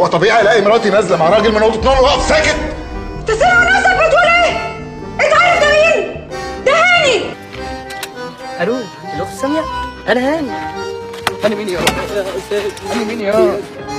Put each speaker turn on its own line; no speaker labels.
فطبيعي الاقي مراتي نازله مع راجل من اوضه نوم واقف ساكت
انت سامع نفسك بتقول ايه؟ انت عارف ده مين؟ ده هاني
الو الاخت ساميه انا هاني هاني مين يا انا مين يا